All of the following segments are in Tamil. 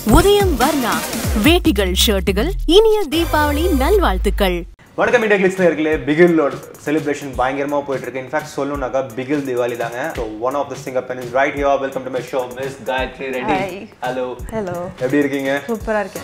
உதயம் வர்ணா வேட்டிகள் ஷர்ட்டுகள் இனிய தீபாவளி நல்வாழ்த்துக்கள் வணக்கம் இண்டியா கிளிக்ஸ் நேர்களே பிகிலோட செலிப்ரேஷன் பயங்கரமாக போயிட்டு இருக்கு இன்ஃபேக்ட் சொல்லணும்னாக்கா பிகில் திவாலி தாங்க so one of the Singappen is right here welcome to my show Miss Gayathri ready Hi. Hello hello எப்படி இருக்கீங்க சூப்பராக இருக்கேன்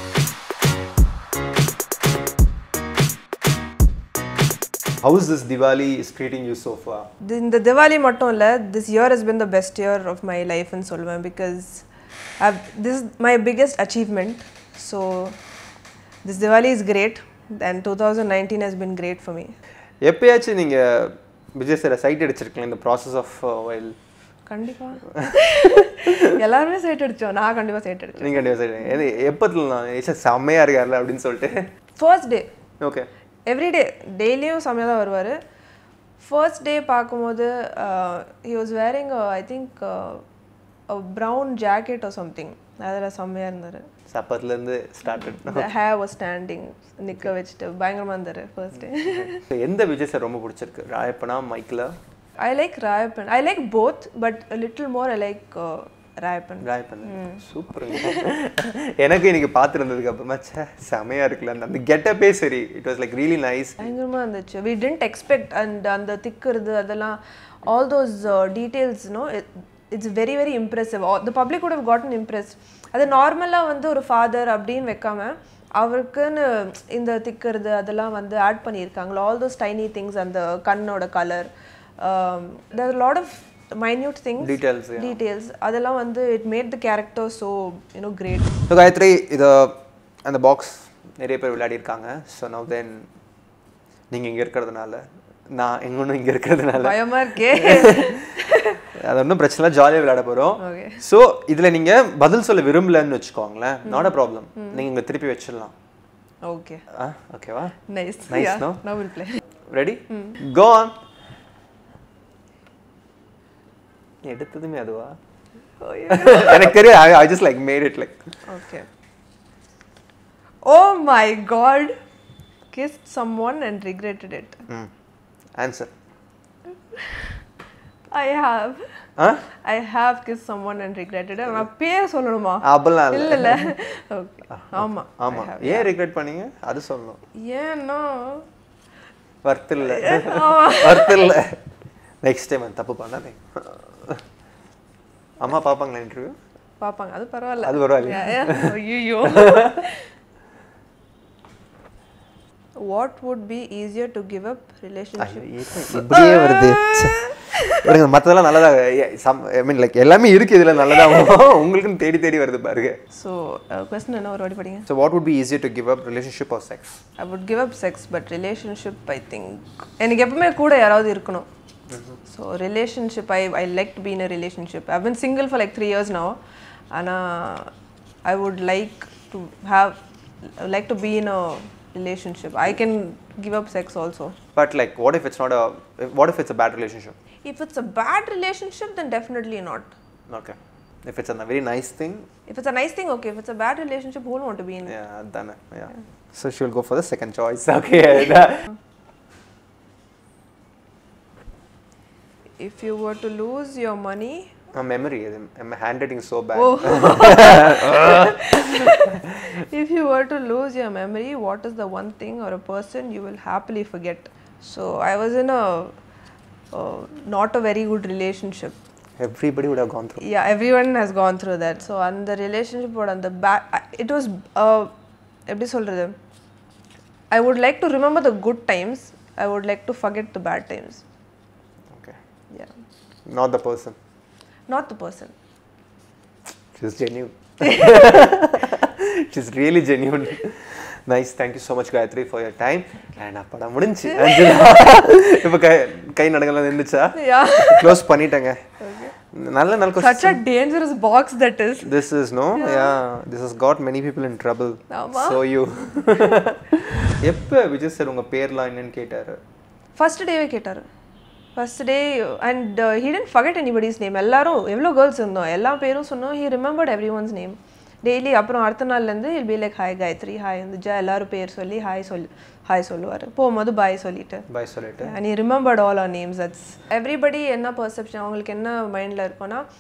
how's this Diwali is treating you so far தி- இந்த திவாலி மட்டும் இல்லை this year has been the best year of my லைஃப்னு சொல்லுவேன் because this my biggest achievement so this Diwali is great and two thousand nineteen has been great for me எப்பயாச்சும் நீங்கள் விஜய் சார் சைட் அடிச்சிருக்கலாம் இந்த ப்ராசஸ் ஆஃப் வைல் கண்டிப்பாக எல்லாருமே சைட் அடித்தோம் நான் கண்டிப்பாக சைட் அடித்தேன் நீங்கள் கண்டிப்பாக சைட் எது எப்பத்தில் நான் ஏச்சா செம்மையாக இருக்கார்ல அப்படின்னு சொல்லிட்டு ஃபர்ஸ்ட் டே ஓகே எவ்ரிடே டெய்லியும் செம்மையாக தான் வருவார் ஃபர்ஸ்ட் டே பார்க்கும்போது he was wearing I think brown jacket or something அதில் செம்மையாக இருந்தார் சப்பத்துலேருந்து started the hair was standing நிற்க வச்சுட்டு பயங்கரமாக இருந்தார் ஃபர்ஸ்ட் டே எந்த விஜய் சார் ரொம்ப பிடிச்சிருக்கு ராயப்பனா Michael I like Rayappan I like both but little more I like Rayappan Rayappan சூப்பருங்க எனக்கு இன்னைக்கு பார்த்துருந்ததுக்கு அப்புறமா ச்சே செமையாக இருக்குல்ல அந்த அந்த கெட்டப்பே சரி it was like really nice பயங்கரமாக இருந்துச்சு வி டென்ட் எக்ஸ்பெக்ட் அண்ட் அந்த திக்கிறது அதெல்லாம் all those details no it's very very impressive the public would have gotten impressed அது நார்மலாக வந்து ஒரு ஃபாதர் அப்படின்னு வைக்காம அவருக்குன்னு இந்த திக்கிறது அதெல்லாம் வந்து ஆட் பண்ணியிருக்காங்களோ ஆல் தோஸ் டைனி திங்ஸ் அந்த கண்ணோட colour there lot of minute things details details அதெல்லாம் வந்து it made the character so you know great so Gayathri இதை அந்த பாக்ஸ் நிறைய பேர் விளையாடிருக்காங்க ஸோ நவ் தென் நீங்கள் இங்கே இருக்கிறதுனால நான் எங்கொன்னும் இங்கே இருக்கிறதுனால பயமா இருக்கே அது ஒன்றும் பிரச்சனை இல்லை ஜாலியாக விளையாட போகிறோம் Okay. ஸோ இதில் நீங்கள் பதில் சொல்ல விரும்பலன்னு வச்சுக்கோங்களேன் நாட் அ ப்ராப்ளம் நீங்கள் இங்கே திருப்பி வச்சிடலாம் ஓகே ஆ ஓகேவா nice Nice, no? No we'll play ready go on எடுத்ததுமே அதுவா எனக்கு தெரியும் I just like made it like Okay. Oh my god. Kissed someone and regretted it. Answer I have. Ah I have kissed someone and regretted it. நான் பேர் சொல்லணுமா அப்படிலாம் இல்ல இல்லை இல்ல ஓகே ஆமா ஆமா ஏன் ரிக்ரெட் பண்ணீங்க அது சொல்லணும் ஏன்னா வர்த் இல்லை வர்த் இல்லை நெக்ஸ்ட் டைம் தப்பு பண்ணாதே அம்மா பார்ப்பாங்களா இன்டர்வியூ பாப்பாங்க அது பரவாயில்ல அது பரவாயில்லையா? ஐயோ what would be easier to give up relationship இப்படியே வருது விடுங்க மற்றதெல்லாம் நல்லதா சம் ஐ மீன் லைக் எல்லாமே இருக்கு இதுல நல்லதா உங்களுக்குன்னு தேடி தேடி வருது பாருங்க ஸோ கொஸ்டின் என்ன ஒரு வாட்டி படிங்க so what would be easier to give up relationship or sex I would give up sex but relationship I think எனக்கு எப்பவுமே கூட யாராவது இருக்கணும் so relationship I I like to be in a relationship I been single for like three years no ஆனால் I would like to have like to be in a relationship I can give up sex also but like what if it's not a if- what if it's a bad relationship if it's a bad relationship then definitely not okay if it's a very nice thing if it's a nice thing okay if it's a bad relationship who'll want to be in yeah then yeah so she will go for the second choice okay if you were to lose your money my memory is my handwriting is so bad if you were to lose your memory, what is the one thing or a person you will happily forget? So I was in a uh, not a very good relationship. everybody would have gone through Yeah, everyone has gone through that. So on the relationship, but on the bad, it was. Uh, எப்படி சொல்றது? I would like to remember the good times. I would like to forget the bad times. okay Yeah, not the person not the person. she's genuine she's really genuine nice thank you so much gayatri for your time and படம் முடிஞ்சு இப்போ கை கை நடக்கலாம் இருந்துச்சா Yeah, க்ளோஸ் பண்ணிட்டேங்க நல்ல நல்ல such question a dangerous box that is. this is no yeah this has got many people in trouble ஆமா. so you எப்போ விஜய் சார் உங்க பேர்லாம் என்னன்னு கேட்டாரு ஃபர்ஸ்ட் டேவே கேட்டார் first day and he didn't forget anybody's name எல்லாரும் எவ்வளோ கேர்ள்ஸ் இருந்தோம் எல்லா பேரும் சொன்னோம் he remembered every one's name daily அப்புறம் அடுத்த நாள்லேருந்து he'll be like hi Gayathri hi வந்துச்சா எல்லாரும் பேர் சொல்லி ஹாய் சொல் ஹாய் சொல்லுவார் போகும்போது பாய் சொல்லிட்டு பாய் சொல்லிட்டு and he remembered all our names that's everybody என்ன பர்செப்ஷன் அவங்களுக்கு என்ன மைண்டில் இருக்கும்னா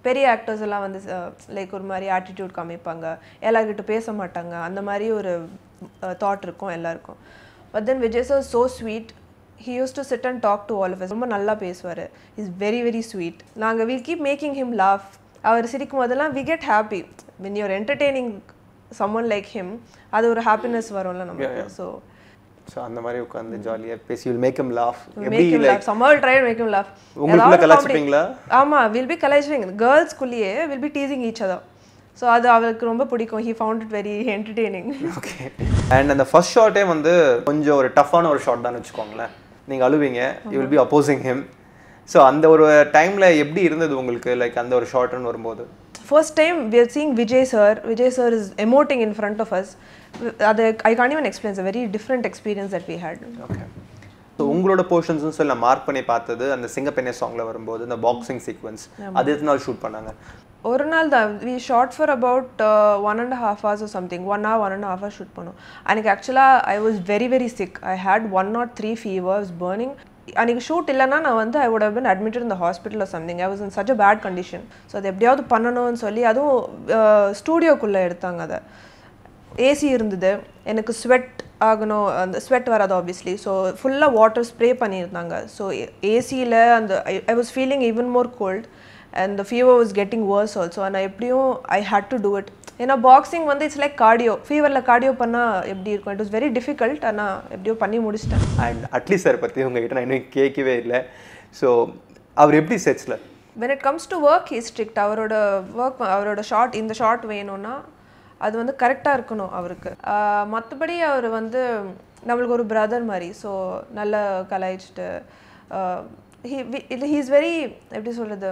பெரிய ஆக்டர்ஸ் எல்லாம் வந்து லைக் ஒரு மாதிரி ஆட்டிடியூட் காமிப்பாங்க எல்லார்கிட்ட பேச மாட்டாங்க அந்த மாதிரி ஒரு தாட் இருக்கும் எல்லாருக்கும் but then Vijay sir so sweet he used to sit and talk to all of ரொம்ப நல்லா பேசுவார் இஸ் வெரி வெரி ஸ்வீட் நாங்கள் will keep making him laugh அவர் சிரிக்கும் போதெல்லாம் we get happy when you're entertaining someone like him அது ஒரு ஹாப்பினஸ் வரும்ல நமக்கு ஸோ ஸோ அந்த மாதிரி உட்காந்து ஜாலியாக பேசி வில் மேக் எம் லாஃப் எப்படி make him like laugh சம்மால் try make him laugh உங்களுக்குள்ள கலாய்ச்சிப்பீங்களா? ஆமா will be கலாய்ச்சிங் கேர்ள்ஸ்குள்ளேயே will be teasing each other so அது அவருக்கு ரொம்ப பிடிக்கும் he found it very entertaining okay and அந்த ஃபர்ஸ்ட் ஷாட்டே வந்து கொஞ்சம் ஒரு டஃப்பான ஒரு ஷாட் தான் வச்சுக்கோங்களேன் நீங்கள் அழுவீங்க you will be opposing him so அந்த ஒரு டைமில் எப்படி இருந்தது உங்களுக்கு லைக் அந்த ஒரு ஷாட்னு வரும்போது first time we are seeing Vijay sir Vijay sir is emoting in front of us அது I can't even experience very different experience that we had okay so உங்களோட போர்ஷன்ஸ்னு சொல்லி நான் மார்க் பண்ணி பார்த்தது அந்த சிங்கப்பெண்ணே சாங்கில் வரும்போது இந்த பாக்ஸிங் சீக்வன்ஸ் அது எத்தனை நாள் ஷூட் பண்ணாங்க ஒரு நாள் தான் we shot for about one and half hours something one hour one and half hour shoot பண்ணோம் அன்றைக்கி ஆக்சுவலாக I was very very sick I had one naught three fevers burning அன்றைக்கி ஷூட் இல்லைன்னா நான் வந்து I would have been admitted இந்த hospital something I was in such a bad condition so அது எப்படியாவது பண்ணணும்னு சொல்லி அதுவும் ஸ்டூடியோக்குள்ளே எடுத்தாங்க அதை ஏசி இருந்தது எனக்கு ஸ்வெட் ஆகணும் அந்த ஸ்வெட் வராது ஆப்வியஸ்லி ஸோ ஃபுல்லாக வாட்டர் ஸ்ப்ரே பண்ணியிருந்தாங்க ஸோ ஏசியில் அந்த I was feeling even more cold and the fever was getting worse also ஆனால் எப்படியும் I had to do it ஏன்னா பாக்ஸிங் வந்து இட்ஸ் லைக் கார்டியோ ஃபீவரில் கார்டியோ பண்ணால் எப்படி இருக்கும் இட் வாஸ் வெரி டிஃபிகல்ட் ஆனால் எப்படியோ பண்ணி முடிச்சிட்டேன் அண்ட் அட்லி சார் பற்றி உங்ககிட்ட நான் இன்னும் கேட்கவே இல்லை ஸோ அவர் எப்படி செட்ஸில் when it comes to work he strict அவரோட ஒர்க் அவரோட ஷார்ட் இந்த ஷார்ட் வேணும்னா அது வந்து கரெக்டாக இருக்கணும் அவருக்கு மற்றபடி அவர் வந்து நம்மளுக்கு ஒரு பிரதர் மாதிரி ஸோ நல்லா கலாய்ச்சிட்டு ஹீ இஸ் வெரி எப்படி சொல்கிறது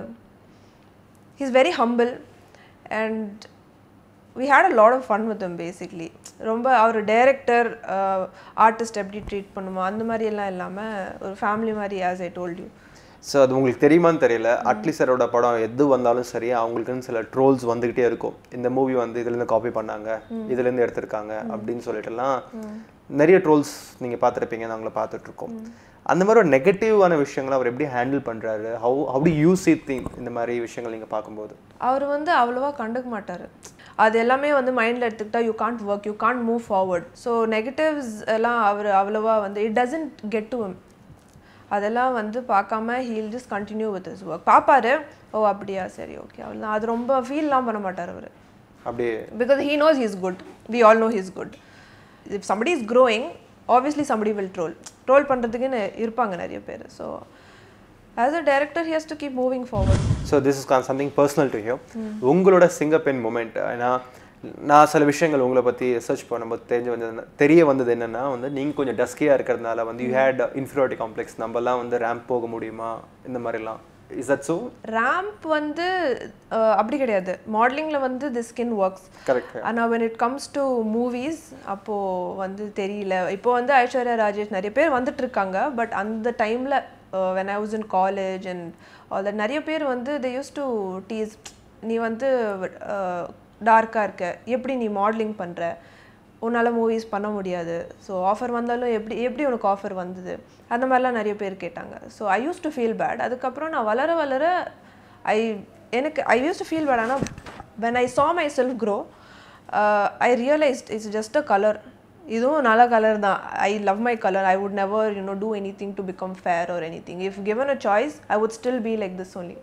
he is very humble and we had a lot of fun with them basically ரொம்ப அவர் டைரக்டர் ஆர்டிஸ்ட் எப்படி ட்ரீட் பண்ணுமோ அந்த மாதிரி எல்லாம் இல்லாமல் ஒரு ஃபேமிலி மாதிரி as I told you so அது உங்களுக்கு தெரியுமான்னு தெரியல அட்லி சாரோட படம் எது வந்தாலும் சரி அவங்களுக்குன்னு சில ட்ரோல்ஸ் வந்துக்கிட்டே இருக்கும் இந்த மூவி வந்து இதுலேருந்து காப்பி பண்ணாங்க இதுலேருந்து எடுத்திருக்காங்க அப்படின்னு சொல்லிட்டுலாம் நிறைய ட்ரோல்ஸ் நீங்கள் பார்த்துருப்பீங்க நாங்களும் பார்த்துட்ருக்கோம் அந்த மாதிரி ஒரு நெகட்டிவான விஷயங்களை அவர் எப்படி ஹேண்டில் பண்ணுறாரு how how to use it thing இந்த மாதிரி விஷயங்கள் நீங்கள் பார்க்கும்போது அவர் வந்து அவ்வளோவா கண்டுக்க மாட்டார் அது எல்லாமே வந்து மைண்டில் எடுத்துக்கிட்டா you can't work you can't move forward so negatives எல்லாம் அவர் அவ்வளோவா வந்து it doesn't get to him அதெல்லாம் வந்து பார்க்காம he'll just continue with his work பார்ப்பாரு ஓ அப்படியா சரி ஓகே அவ்வளோதான் அது ரொம்ப ஃபீல்லாம் பண்ண மாட்டார் அவர் அப்படியே because he knows he's good we all know he's good if somebody is growing obviously somebody will troll troll பண்ணுறதுக்குன்னு இருப்பாங்க நிறைய பேர் so as a director he has to keep moving forward so this is something personal to you உங்களோட சிங்கப்பெண் மூமெண்ட் ஏன்னா நான் சில விஷயங்கள் உங்களை பற்றி ரிசர்ச் பண்ணும்போது தெரிஞ்சு வந்தது தெரிய வந்தது என்னன்னா வந்து நீங்கள் கொஞ்சம் டஸ்கியாக இருக்கிறதுனால வந்து யூ ஹேட் இன்ஃபீரியாரிட்டி காம்ப்ளெக்ஸ் நம்மலாம் வந்து ரேம்ப் போக முடியுமா இந்த மாதிரிலாம் இஸ் தட் ஸோ ரேம்ப் வந்து அஹ், அப்படி கிடையாது மாடலிங்கில் வந்து தி ஸ்கின் ஒர்க்ஸ் கரெக்ட் ஆனால் when it comes to movies அப்போது வந்து தெரியல இப்போ வந்து ஐஸ்வர்யா ராஜேஷ் நிறைய பேர் வந்துட்டு இருக்காங்க பட் அந்த டைமில் when I was in college and all that நிறைய பேர் வந்து தே யூஸ் டு டீஸ் நீ வந்து டார்க்காக இருக்க எப்படி நீ மாடலிங் பண்ணுற உன்னால் மூவிஸ் பண்ண முடியாது ஸோ ஆஃபர் வந்தாலும் எப்படி எப்படி உனக்கு ஆஃபர் வந்தது அந்த மாதிரிலாம் நிறைய பேர் கேட்டாங்க so I used to feel bad அதுக்கப்புறம் நான் வளர வளர ஐ எனக்கு I used to feel bad ஆனால் when I saw myself grow I realised it's just a colour இதுவும் நல்ல கலர் தான் I love my colour I would never you know do anything to become fair or anything if given a choice I would still be like this only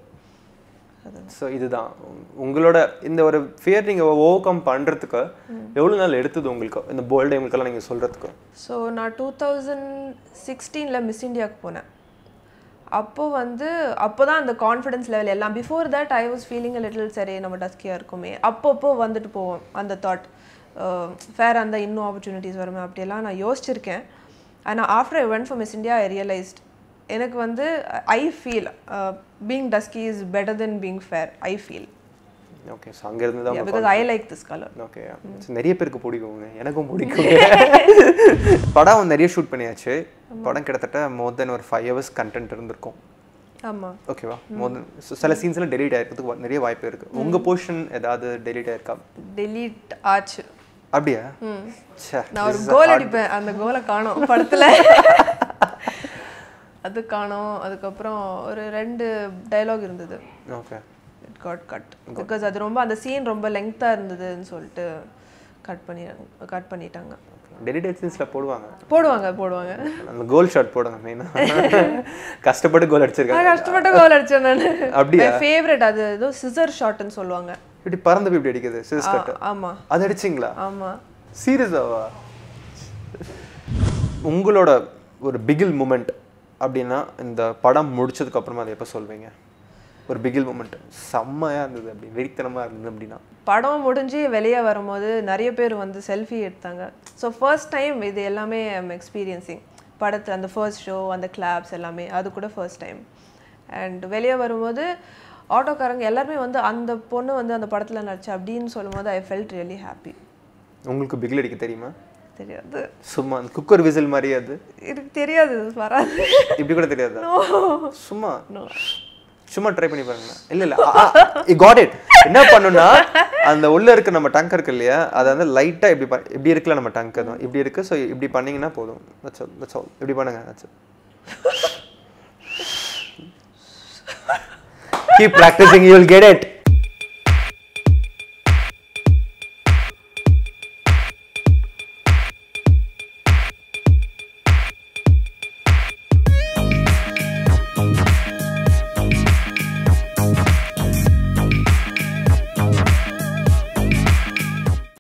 so இதுதான் உங்களோட இந்த ஒரு ஃபியர் நீங்கள் ஓவர் கம் பண்ணுறதுக்கு எவ்வளோ நாள் எடுத்தது உங்களுக்கு இந்த போல்டு உங்களுக்கெல்லாம் நீங்கள் சொல்கிறதுக்கு ஸோ நான் டூ தௌசண்ட் சிக்ஸ்டீனில் மிஸ் இந்தியாவுக்கு போனேன் அப்போ வந்து அப்போ தான் அந்த கான்ஃபிடன்ஸ் லெவல் எல்லாம் before that I was feeling a little சரி நம்ம டஸ்கியாக இருக்குமே அப்பப்போ வந்துட்டு போவோம் அந்த தாட் ஃபேர் அந்த இன்னும் ஆப்பர்ச்சுனிட்டிஸ் வருமே அப்படியெல்லாம் நான் யோசிச்சிருக்கேன் ஆனால் after I went for Miss India I realised எனக்கு வந்து I feel being dusky is better than being fair I feel okay so அங்கேருந்து தான் because I like this colour okay நிறைய பேருக்கு பிடிக்குங்க எனக்கும் பிடிக்கும் படம் நிறைய ஷூட் பண்ணியாச்சு படம் கிட்டத்தட்ட மோர் தென் ஒரு ஃபைவ் ஹவர்ஸ் கண்டென்ட் இருந்திருக்கும் ஆமாம் ஓகேவா மோர் தென் சில சீன்ஸ்லாம் டெலீட் ஆயிருக்கிறதுக்கு வா- நிறைய வாய்ப்பு இருக்கு உங்க போர்ஷன் ஏதாவது டெலீட் ஆயிருக்கா டெலீட் ஆச்சு அப்படியா ச்சே, நான் ஒரு this is a goal hard- அடிப்பேன் அந்த கோலை காணோம் படத்துல அது காணோம் அதுக்கப்புறம் ஒரு ரெண்டு டயலாக் இருந்தது ஓகே காட் கட் பிகாஸ் அது ரொம்ப அந்த சீன் ரொம்ப லெங்க்த்தாக இருந்ததுன்னு சொல்லிட்டு கட் பண்ணி கட் பண்ணிட்டாங்க டெலிடேட் சீன்ஸில் போடுவாங்க போடுவாங்க போடுவாங்க அந்த கோல் ஷாட் போடுங்க மெயினாக கஷ்டப்பட்டு கோல் அடிச்சிருக்காங்க நான் கஷ்டப்பட்டு கோல் அடிச்சேன் நான் அப்படியா? ஃபேவரட் அது ஏதோ சிசர் ஷாட்னு சொல்லுவாங்க இப்படி பறந்து போய் இப்படி அடிக்குது சிஸ் கட்டு ஆமா அது அடிச்சிங்களா ஆமா சீரியஸாவா உங்களோட ஒரு பிகில் மூமெண்ட் அப்படின்னா இந்த படம் முடிச்சதுக்கு அப்புறமா அதை எப்போ சொல்வீங்க ஒரு பிகில் மூமெண்ட் செம்மையா இருந்தது அப்படி வெறித்தனமா இருந்தது அப்படின்னா படம் முடிஞ்சு வெளியே வரும்போது நிறைய பேர் வந்து செல்ஃபி எடுத்தாங்க ஸோ ஃபர்ஸ்ட் டைம் இது எல்லாமே ஐம் எக்ஸ்பீரியன்சிங் படத்தில் அந்த ஃபர்ஸ்ட் ஷோ அந்த கிளாப்ஸ் எல்லாமே அது கூட ஃபர்ஸ்ட் டைம் அண்ட் வெளியே வரும்போது ஆட்டோக்காரங்க எல்லாருமே வந்து அந்த பொண்ணு வந்து அந்த படத்தில் நடிச்சா அப்படின்னு சொல்லும்போது ஐ ஃபெல்ட் ரியலி ஹாப்பி உங்களுக்கு பிகில் அடிக்க தெரியுமா தெரியாது சும்மா அந்த குக்கர் விசில் மாதிரி அது எனக்கு தெரியாது வராது இப்படி கூட தெரியாதா சும்மா சும்மா ட்ரை பண்ணி பாருங்க இல்ல இல்ல காட் இட் என்ன பண்ணுனா அந்த உள்ள இருக்க நம்ம டங்க் இருக்கு இல்லையா அதை வந்து லைட்டா இப்படி ப- இப்படி இருக்குல்ல நம்ம டங்க் தான் இப்படி இருக்கு ஸோ இப்படி பண்ணீங்கன்னா போதும் that's all that's all இப்படி பண்ணுங்க that's all. keep practicing you will get it